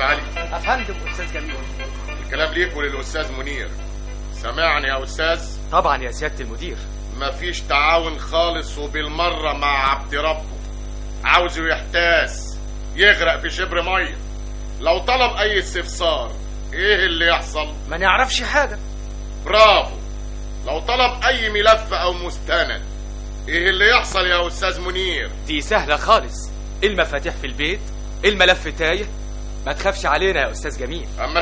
علي افندم استاذ جميل الكلام ليك وللاستاذ منير سامعني يا استاذ طبعا يا سياده المدير مفيش تعاون خالص وبالمره مع عبد ربه عاوزه يحتاس يغرق في شبر ميه لو طلب اي استفسار ايه اللي يحصل ما نعرفش حاجه برافو لو طلب اي ملف او مستند ايه اللي يحصل يا استاذ منير دي سهله خالص المفاتيح في البيت الملف تايه ما تخافش علينا يا استاذ جميل اما